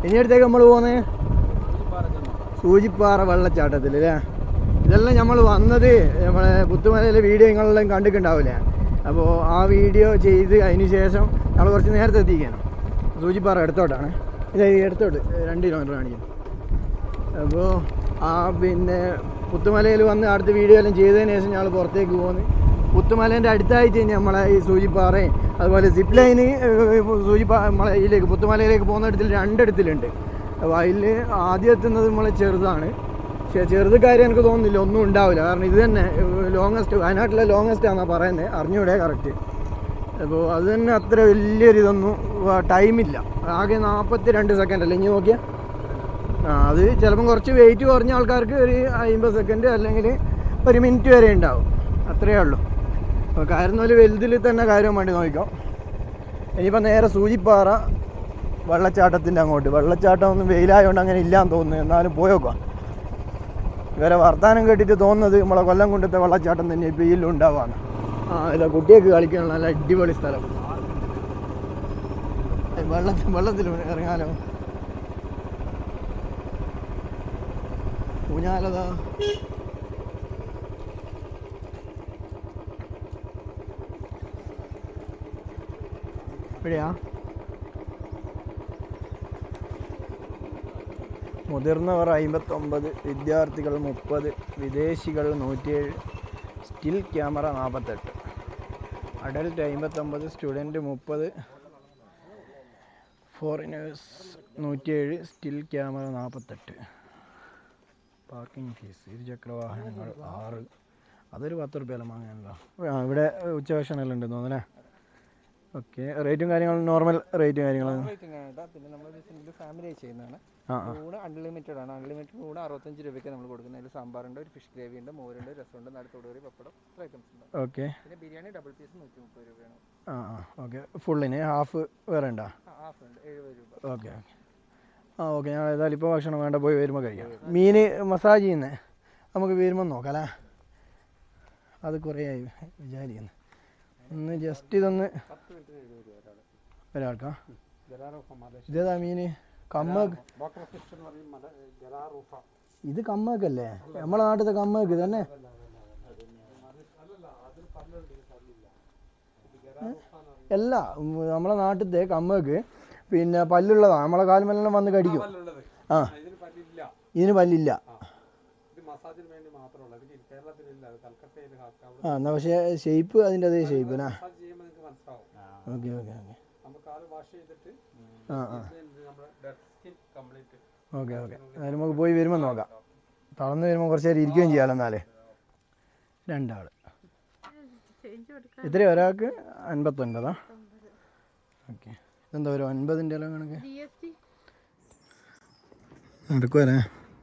ഇനി അടുത്തേക്ക് നമ്മൾ പോകുന്നത് സൂചിപ്പാറ വെള്ളച്ചാട്ടത്തിൽ അല്ലേ ഇതെല്ലാം നമ്മൾ വന്നത് നമ്മളെ പുത്തുമലയിലെ വീഡിയോ നിങ്ങളെല്ലാം കണ്ടിട്ടുണ്ടാവില്ലേ അപ്പോൾ ആ വീഡിയോ ചെയ്ത് അതിന് ശേഷം നമ്മൾ കുറച്ച് നേരത്തെ എത്തിക്കണം സൂചിപ്പാറ അടുത്തോട്ടാണ് ഇത് ഈ അടുത്തോട്ട് രണ്ട് കിലോമീറ്റർ കാണിക്കും അപ്പോൾ ആ പിന്നെ പുത്തുമലയിൽ വന്ന് അടുത്ത വീഡിയോ എല്ലാം ചെയ്തതിന് ശേഷം ഞങ്ങൾ പുറത്തേക്ക് പോകുന്നു പുത്തുമലേൻ്റെ അടുത്തായിട്ട് നമ്മളെ ഈ സൂചിപ്പാറയും അതുപോലെ സിപ്പ് ലൈന് സൂചിപ്പാ നമ്മളെ ഇതിലേക്ക് പുത്തുമലയിലേക്ക് പോകുന്ന ഇടത്തിൽ രണ്ടിടത്തിലുണ്ട് അപ്പോൾ അതിൽ ആദ്യം എത്തുന്നത് നമ്മളെ ചെറുതാണ് പക്ഷേ ചെറുത് കാര്യം എനിക്ക് തോന്നുന്നില്ല ഒന്നും ഉണ്ടാവില്ല കാരണം ഇത് തന്നെ ലോങ്ങസ്റ്റ് വയനാട്ടിലെ ലോങ്ങസ്റ്റ് ആണെന്നാണ് പറയുന്നത് അറിഞ്ഞൂടെ കറക്റ്റ് അപ്പോൾ അത് തന്നെ അത്ര വലിയൊരു ഇതൊന്നും ടൈമില്ല ആകെ നാൽപ്പത്തി രണ്ട് സെക്കൻഡ് അല്ലേ ഇനി നോക്കിയാൽ ആ അത് ചിലപ്പം കുറച്ച് വെയിറ്റ് കുറഞ്ഞ ആൾക്കാർക്ക് ഒരു അമ്പത് സെക്കൻഡ് അല്ലെങ്കിൽ ഒരു മിനിറ്റ് വരെ ഉണ്ടാവും അത്രയേ ഉള്ളൂ അപ്പോൾ കാരണമൊരു വലുതിൽ തന്നെ കാര്യം വേണ്ടി നോക്കാം ഇനിയിപ്പോൾ നേരെ സൂചിപ്പാറ വെള്ളച്ചാട്ടത്തിൻ്റെ അങ്ങോട്ട് വെള്ളച്ചാട്ടം ഒന്നും വെയിലായതുകൊണ്ട് അങ്ങനെ ഇല്ലാന്ന് തോന്നുന്നു എന്നാലും പോയോക്കാം ഇവരെ വർത്താനം കേട്ടിട്ട് തോന്നുന്നത് നമ്മളെ കൊല്ലം കൊണ്ടത്തെ വെള്ളച്ചാട്ടം തന്നെ ഇപ്പോൾ ഇതിലും ഉണ്ടാവാന്ന് ആ ഇതാ കുട്ടിയൊക്കെ കളിക്കാനുള്ള നല്ല അടിപൊളി സ്ഥലം വെള്ളത്തിൽ വെള്ളത്തിൽ ഇറങ്ങാലോ ഊഞ്ഞാലതാ എവിടെയാ മുതിർന്നവർ അമ്പത്തൊമ്പത് വിദ്യാർത്ഥികൾ മുപ്പത് വിദേശികൾ നൂറ്റിയേഴ് സ്റ്റിൽ ക്യാമറ നാൽപ്പത്തെട്ട് അഡൽട്ട് അമ്പത്തൊമ്പത് സ്റ്റുഡൻറ്റ് മുപ്പത് ഫോറിനേഴ്സ് നൂറ്റിയേഴ് സ്റ്റിൽ ക്യാമറ നാൽപ്പത്തെട്ട് പാർക്കിംഗ് ഫീസ് ഇരുചക്ര വാഹനങ്ങൾ ആറ് അതൊരു പത്ത് റുപ്യല്ല വാങ്ങാനല്ലോ ആ ഇവിടെ ഉച്ചഭക്ഷണമെല്ലാം ഉണ്ട് തോന്നുന്നല്ലേ ഓക്കെ റേറ്റും കാര്യങ്ങളും നോർമൽ റേറ്റും കാര്യങ്ങളും പിന്നെ നമ്മൾ സിംഗിൾ ഫാമിലി ചെയ്യുന്നതാണ് ആ ആ ഊണ് അൺലിമിറ്റഡ് ആണ് അൺലിമിറ്റഡ് ഊണ് അറുപത്തഞ്ച് രൂപയ്ക്ക് നമ്മൾ കൊടുക്കുന്നത് അതിൽ സാമ്പാറുണ്ട് ഒരു ഫിഷ് ഗ്രേവി ഉണ്ട് മോരുണ്ട് രസമുണ്ട് നടുത്തോട് കറി പപ്പടം ഇത്ര ഐറ്റംസ് ഉണ്ട് ഓക്കെ പിന്നെ ബിരിയാണി ഡബിൾ പീസ് നൂറ്റി മുപ്പത് രൂപയാണ് ആ ആ ഓക്കെ ഫുള്ളിന് ഹാഫ് വേറെ ഉണ്ടോ ഹാഫ് ഉണ്ട് എഴുപത് രൂപ ഓക്കെ ഓക്കെ ആ ഓക്കെ ഞാൻ ഏതായാലും ഇപ്പോൾ ഭക്ഷണം വേണ്ട പോയി വരുമ്പോൾ കഴിക്കാം മീൻ മസാജ് ചെയ്യുന്നത് നമുക്ക് വരുമ്പോൾ നോക്കാം അല്ലേ അത് കുറേ ആയി വിചാരിക്കുന്നു ഒന്ന് ജസ്റ്റ് ഇതൊന്ന് പത്ത് മിനിറ്റിന് എഴുപത് രൂപ ഒരാൾ ഒരാൾക്കാ ജലാറൂഫ മലേഷ്യ ഇതേതാ മീൻ കമ്മക്ക് ഡോക്ടർ ഫിഷ് എന്ന് പറയും മല ജലാറൂഫ ഇത് കമ്മക്കല്ലേ നമ്മളെ നാട്ടിലത്തെ കമ്മക്ക് തന്നെ അല്ല ഉം, നമ്മളെ നാട്ടിലത്തെ കമ്മക്ക് പിന്നെ പല്ലുള്ളതാണ് നമ്മളെ കാൽമെല്ലാം വന്ന് കടിക്കും ആ ഇതിന് പറ്റില്ല ഇതിന് പല്ലില്ല ഇത് മസാജിന് വേണ്ടി മാത്രമുള്ള ഇത് കേരളത്തിലില്ല അത് കൽക്കട്ടയിൽ അവിടെ ആ എന്നാൽ പക്ഷേ ഷേപ്പ് അതിൻ്റെ അതേ ഷേപ്പ് അല്ലേ മസാജ് ചെയ്യുമ്പോൾ നിങ്ങൾക്ക് മനസ്സിലാവും ഓക്കെ ഓക്കെ ഓക്കെ നമുക്ക് അത് വാഷ് ചെയ്തിട്ട് ആ ആ നമ്മുടെ dead skin complete okay okay എന്നാലും നമുക്ക് പോയി വരുമ്പോൾ നോക്കാം തളർന്ന് വരുമ്പോൾ കുറച്ച് നേരം ഇരിക്കുകയും ചെയ്യാമല്ലോ എന്നാലേ രണ്ടാൾ ഇത്രയും ഒരാൾക്ക് അൻപത്തൊൻപതാ ഓക്കെ ഇതെന്താ ഒരു ഒൻപതിൻ്റെ എല്ലാം കണക്ക് നടക്കുമല്ലേ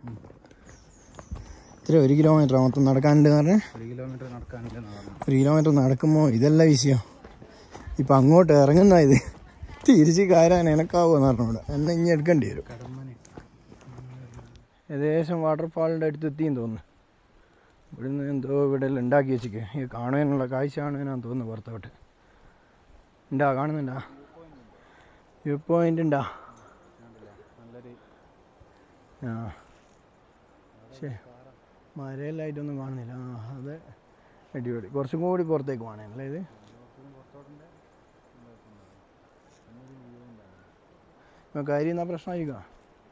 ഇത്ര ഒരു കിലോമീറ്റർ മൊത്തം നടക്കാനുണ്ട് എന്ന് പറഞ്ഞാൽ ഒരു കിലോമീറ്റർ നടക്കാനില്ലെന്ന് പറഞ്ഞു ഒരു കിലോമീറ്റർ നടക്കുമ്പോൾ ഇതല്ല വിഷയം ഇപ്പം അങ്ങോട്ട് ഇറങ്ങുന്ന ഇത് തിരിച്ച് കയറാൻ എനക്കാവുമെന്ന് പറഞ്ഞൂടെ എന്നെ ഇനി എടുക്കേണ്ടി വരും കടമ്പനെ ഏകദേശം വാട്ടർഫാളിൻ്റെ അടുത്ത് എത്തിയെന്ന് തോന്നുന്നു ഇവിടുന്ന് എന്തോ ഇവിടെ എല്ലാം ഉണ്ടാക്കി വെച്ചിക്ക് ഈ കാണാനുള്ള കാഴ്ച കാണാനാന്ന് തോന്നുന്നു പുറത്തോട്ട് ഉണ്ടാ കാണുന്നുണ്ടാ വ്യൂ പോയിന്റ് ഉണ്ടാ നല്ലൊരു ആ ശരി മരയിലായിട്ടൊന്നും കാണുന്നില്ല ആ അത് അടിപൊളി കുറച്ചും കൂടി പുറത്തേക്ക് വേണമല്ലേ ഇത് കാര്യം എന്നാ പ്രശ്നമായിരിക്കാം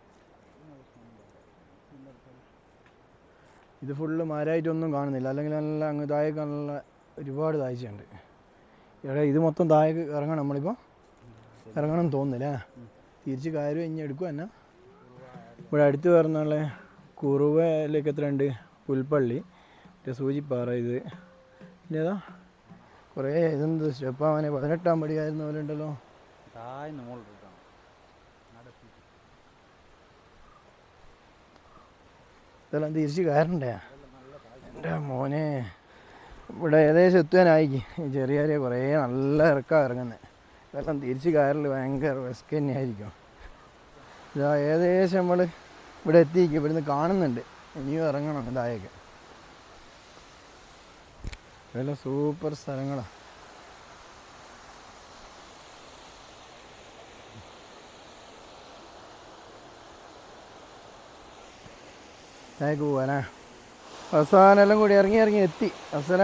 ഇത് ഫുള്ള് മരമായിട്ടൊന്നും കാണുന്നില്ല അല്ലെങ്കിൽ നല്ല അങ്ങ് താഴേക്ക് നല്ല ഒരുപാട് താഴ്ചയുണ്ട് ഇവിടെ ഇത് മൊത്തം താഴേക്ക് ഇറങ്ങണം നമ്മളിപ്പോൾ ഇറങ്ങണം എന്ന് തോന്നുന്നില്ലേ തിരിച്ച് കയറി ഇനി എടുക്കുക തന്നെ ഇവിടെ അടുത്ത് പറഞ്ഞാൽ കുറുവയിലേക്ക് എത്ര ഉണ്ട് പുൽപ്പള്ളി മറ്റേ സൂചിപ്പാറ ഇത് പിന്നെ ഏതാ കുറേ ഇതെന്ത് സ്റ്റെപ്പാവനെ പതിനെട്ടാം പടിയായിരുന്ന പോലെ ഉണ്ടല്ലോ താഴ്ന്ന് മുകളിൽ ഇതെല്ലാം തിരിച്ച് കയറണ്ടേ എൻ്റെ മോനെ ഇവിടെ ഏകദേശം എത്തുവാനായിക്ക് ഈ ചെറിയ ചെറിയ കുറേ നല്ല ഇറക്കം ഇറങ്ങുന്നത് ഇതെല്ലാം തിരിച്ച് കയറൽ ഭയങ്കര റിസ്ക് തന്നെയായിരിക്കും ഇതാ ഏകദേശം നമ്മൾ ഇവിടെ എത്തിയിരിക്കും ഇവിടുന്ന് കാണുന്നുണ്ട് ഇനിയും ഇറങ്ങണം ഇതായൊക്കെ ഇതെല്ലാം സൂപ്പർ സ്ഥലങ്ങളാണ് ചായക്ക് പോവാനേ അവസാനം എല്ലാം കൂടി ഇറങ്ങി ഇറങ്ങി എത്തി അവസാന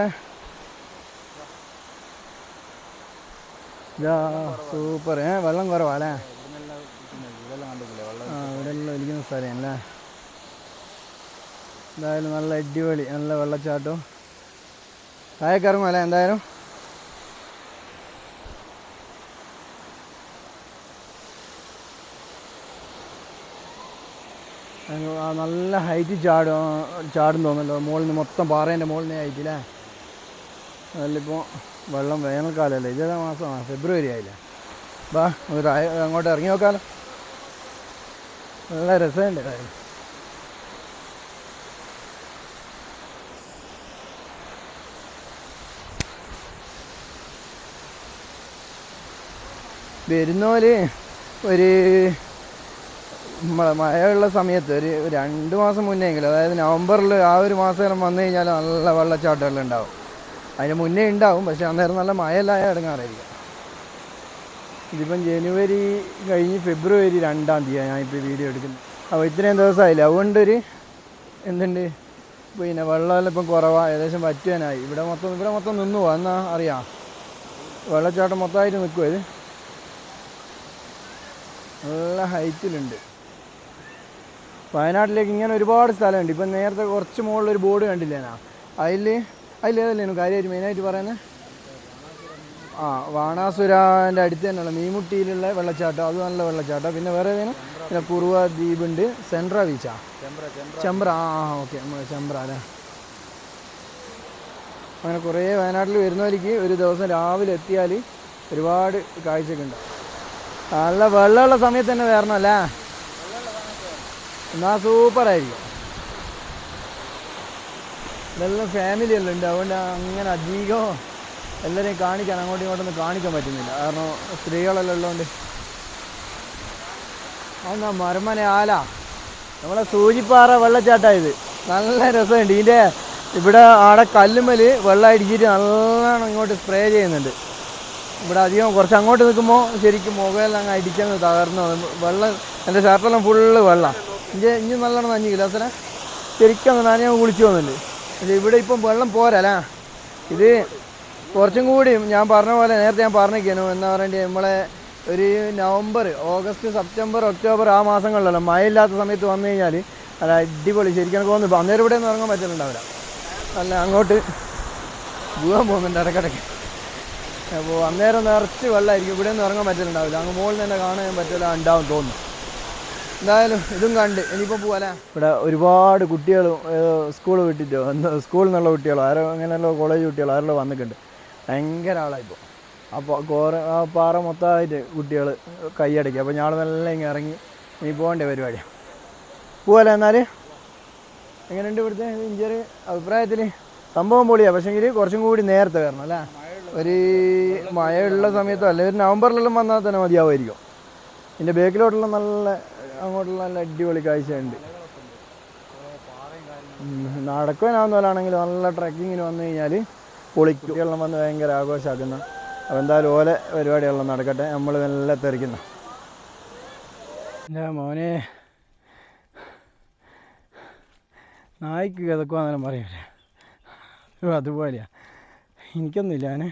ഇതാ സൂപ്പർ ഏ വെള്ളം കുറവാല്ലേ ഇവിടെല്ലാം കണ്ടിട്ടില്ലേ വെള്ളം ആ ഇവിടെ എല്ലാം ഒലിക്കുന്ന സ്ഥലമല്ലേ എന്തായാലും നല്ല അടിപൊളി നല്ല വെള്ളച്ചാട്ടവും താഴേക്ക് ഇറങ്ങുമല്ലേ എന്തായാലും അങ്ങ് ആ നല്ല ഹൈറ്റ് ചാടും ചാടും തോന്നല്ലോ മുകളിൽ നിന്ന് മൊത്തം പാറേൻ്റെ മുകളിൽ നിന്ന് ഹൈറ്റ് അല്ലേ അതിലിപ്പോൾ വെള്ളം വേനൽക്കാലമല്ലേ ഇതേതാ മാസമാണ് ഫെബ്രുവരി ആയില്ലേ ബാ നമുക്ക് താഴെ അങ്ങോട്ട് ഇറങ്ങി നോക്കാമല്ലോ നല്ല രസമുണ്ട് കാര്യം വരുന്നോല് ഒരു മ- മഴയുള്ള സമയത്ത് ഒരു രണ്ട് മാസം മുന്നേ എങ്കിലും അതായത് നവംബറിൽ ആ ഒരു മാസം വന്നു കഴിഞ്ഞാൽ നല്ല വെള്ളച്ചാട്ടമെല്ലാം ഉണ്ടാവും അതിന് മുന്നേ ഉണ്ടാവും പക്ഷെ അന്നേരം നല്ല മഴയെല്ലാം ഇടങ്ങാറായിരിക്കും ഇതിപ്പം ജനുവരി കഴിഞ്ഞ് ഫെബ്രുവരി രണ്ടാം തീയതി ഞാൻ ഇപ്പോൾ വീഡിയോ എടുക്കുന്നത് അപ്പോൾ ഇത്രയും ദിവസമായില്ല അതുകൊണ്ടൊരു എന്തുണ്ട് പിന്നെ വെള്ളമെല്ലാം ഇപ്പം കുറവാണ് ഏകദേശം പറ്റുവാനായി ഇവിടെ മൊത്തം ഇവിടെ മൊത്തം നിന്നു പോവാ എന്നാ അറിയാം വെള്ളച്ചാട്ടം മൊത്തമായിട്ട് നിൽക്കുമോ ഇത് നല്ല ഹൈറ്റിലുണ്ട് വയനാട്ടിലേക്ക് ഇങ്ങനെ ഒരുപാട് സ്ഥലമുണ്ട് ഇപ്പം നേരത്തെ കുറച്ച് മുകളിലൊരു ബോർഡ് കണ്ടില്ലേനാ അതിൽ അതിലേതല്ലേനു കാര്യമായിട്ട് മെയിനായിട്ട് പറയുന്നത് ആ വാണാസുരാൻ്റെ അടുത്ത് തന്നെയുള്ള മീൻമുട്ടിയിലുള്ള വെള്ളച്ചാട്ടം അത് നല്ല വെള്ളച്ചാട്ടം പിന്നെ വേറെ ഏതേനും പിന്നെ കുറുവ ദ്വീപുണ്ട് സെൻട്ര ബീച്ചാ ചെമ്പ്ര ചെമ്പ്ര ചെമ്പ്ര ആ ഓക്കെ ചെമ്പ്ര അല്ലേ അങ്ങനെ കുറേ വയനാട്ടിൽ വരുന്നവർക്ക് ഒരു ദിവസം രാവിലെ എത്തിയാൽ ഒരുപാട് കാഴ്ചയൊക്കെ ഉണ്ട് നല്ല വെള്ളമുള്ള സമയത്ത് തന്നെ വരണം അല്ലേ എന്നാൽ സൂപ്പറായിരിക്കും ഇതെല്ലാം ഫാമിലി എല്ലാം ഉണ്ട് അതുകൊണ്ട് അങ്ങനെ അധികം എല്ലാവരെയും കാണിക്കാൻ അങ്ങോട്ടും ഇങ്ങോട്ടൊന്നും കാണിക്കാൻ പറ്റുന്നില്ല കാരണം സ്ത്രീകളെല്ലാം ഉള്ളതുകൊണ്ട് അതെന്നാ മരമന ആല നമ്മളെ സൂചിപ്പാറ വെള്ളച്ചാട്ടം ഇത് നല്ല രസമുണ്ട് ഇതിൻ്റെ ഇവിടെ ആടെ കല്ലുമ്മൽ വെള്ളം അടിച്ചിട്ട് നല്ലോണം ഇങ്ങോട്ട് സ്പ്രേ ചെയ്യുന്നുണ്ട് ഇവിടെ അധികം കുറച്ച് അങ്ങോട്ട് നിൽക്കുമ്പോൾ ശരിക്കും മുഖമെല്ലാം അങ്ങ് അടിച്ചങ്ങ് തകർന്നു പോകും. വെള്ളം എൻ്റെ ഷർട്ടെല്ലാം ഫുള്ള് വെള്ളം ഇഞ്ചി ഇഞ്ചി നല്ലോണം നഞ്ഞില്ല അവസരം ശരിക്കും അങ്ങ് നനഞ്ഞ കുളിച്ചു പോകുന്നുണ്ട് പക്ഷേ ഇവിടെ ഇപ്പം വെള്ളം പോരല്ലേ ഇത് കുറച്ചും കൂടി ഞാൻ പറഞ്ഞ പോലെ നേരത്തെ ഞാൻ പറഞ്ഞിരിക്കുന്നു എന്താ പറയണ്ടേ നമ്മളെ ഒരു നവംബർ ഓഗസ്റ്റ് സെപ്റ്റംബർ ഒക്ടോബർ ആ മാസങ്ങളിലല്ലോ മഴയില്ലാത്ത സമയത്ത് വന്നു കഴിഞ്ഞാൽ അത് അടിപൊളി ശരിക്കും എനിക്ക് തോന്നുന്നു അന്നേരം ഇവിടെ ഒന്നും ഇറങ്ങാൻ പറ്റുന്നുണ്ടാവില്ല അല്ല അങ്ങോട്ട് പോകാൻ പോകുന്നുണ്ട് ഇടയ്ക്കിടയ്ക്ക് അപ്പോൾ അന്നേരം നിറച്ച് വെള്ളമായിരിക്കും ഇവിടെ ഒന്നും ഇറങ്ങാൻ പറ്റുന്നുണ്ടാവില്ല അങ്ങ് മുകളിൽ തന്നെ കാണാൻ പറ്റില്ല ഉണ്ടാവും തോന്നുന്നു എന്തായാലും ഇതും കണ്ട് ഇനിയിപ്പോൾ പോവാലേ ഇവിടെ ഒരുപാട് കുട്ടികളും സ്കൂൾ വിട്ടിട്ടോ എന്താ സ്കൂളിൽ നിന്നുള്ള കുട്ടികളോ ആരോ അങ്ങനെയല്ലോ കോളേജ് കുട്ടികളോ ആരല്ലോ വന്നിട്ടുണ്ട് ഭയങ്കര ആളായിപ്പോൾ അപ്പോൾ കോറ ആ പാറ മൊത്തമായിട്ട് കുട്ടികൾ കൈയടക്കി അപ്പോൾ ഞങ്ങൾ മെല്ലെ ഇങ്ങനെ ഇറങ്ങി ഇനി പോകേണ്ട പരിപാടിയാണ് പോവാലേ എന്നാൽ എങ്ങനെയുണ്ട് ഇവിടുത്തെ ഇഞ്ചറി അഭിപ്രായത്തിൽ സംഭവം പൊളിയാണ് പക്ഷേങ്കിൽ കുറച്ചും കൂടി നേരത്തെ വരണം അല്ലേ ഒരു മഴയുള്ള സമയത്തോ അല്ലെ ഒരു നവംബറിലെല്ലാം വന്നാൽ തന്നെ മതിയാവുമായിരിക്കും ഇതിൻ്റെ ബേക്കിലോട്ടുള്ള നല്ല അങ്ങോട്ടുള്ള നല്ല അടിപൊളി കാഴ്ചയുണ്ട് നടക്കുവാനാവുന്ന പോലാണെങ്കിൽ നല്ല ട്രക്കിങ്ങിന് വന്നു കഴിഞ്ഞാൽ പൊളി കുട്ടികളെല്ലാം വന്ന് ഭയങ്കര ആഘോഷമാക്കുന്ന അപ്പോൾ എന്തായാലും ഓലെ പരിപാടികളെല്ലാം നടക്കട്ടെ നമ്മൾ നല്ല തെറിക്കുന്ന എൻ്റെ മോനെ നായ്ക്ക് കിതക്കുവാന്നെല്ലാം പറയൂല അതുപോലെയാ എനിക്കൊന്നുമില്ല ഞാൻ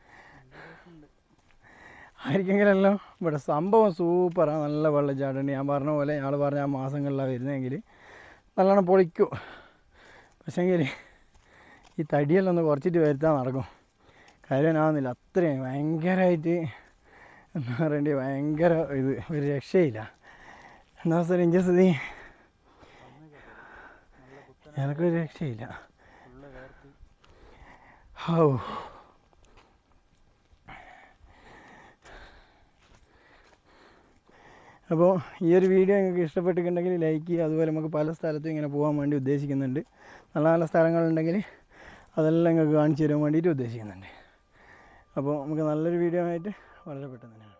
ആയിരിക്കെങ്കിലല്ലോ ഇവിടെ സംഭവം സൂപ്പറാണ് നല്ല വെള്ളച്ചാട്ടമുണ്ട് ഞാൻ പറഞ്ഞ പോലെ ഞങ്ങൾ പറഞ്ഞ ആ മാസങ്ങളിലാണ് വരുന്നതെങ്കിൽ നല്ലോണം പൊളിക്കും പക്ഷേങ്കിൽ ഈ തടിയെല്ലാം ഒന്ന് കുറച്ചിട്ട് വരുത്താൻ നടക്കും കാര്യമാകുന്നില്ല അത്രയും ഭയങ്കരമായിട്ട് എന്താ പറയണ്ടേ ഭയങ്കര ഇത് ഒരു രക്ഷയില്ല എന്താ സാർ ഇഞ്ച സ്ഥിതി എനക്കൊരു രക്ഷയില്ല ഹൗ അപ്പോൾ ഈ ഒരു വീഡിയോ നിങ്ങൾക്ക് ഇഷ്ടപ്പെട്ടിട്ടുണ്ടെങ്കിൽ ലൈക്ക് ചെയ്യുക അതുപോലെ നമുക്ക് പല സ്ഥലത്തും ഇങ്ങനെ പോകാൻ വേണ്ടി ഉദ്ദേശിക്കുന്നുണ്ട് നല്ല നല്ല സ്ഥലങ്ങളുണ്ടെങ്കിൽ അതെല്ലാം നിങ്ങൾക്ക് കാണിച്ചു തരാൻ വേണ്ടിയിട്ട് ഉദ്ദേശിക്കുന്നുണ്ട് അപ്പോൾ നമുക്ക് നല്ലൊരു വീഡിയോ ആയിട്ട് വളരെ പെട്ടെന്ന് തന്നെ കാണാം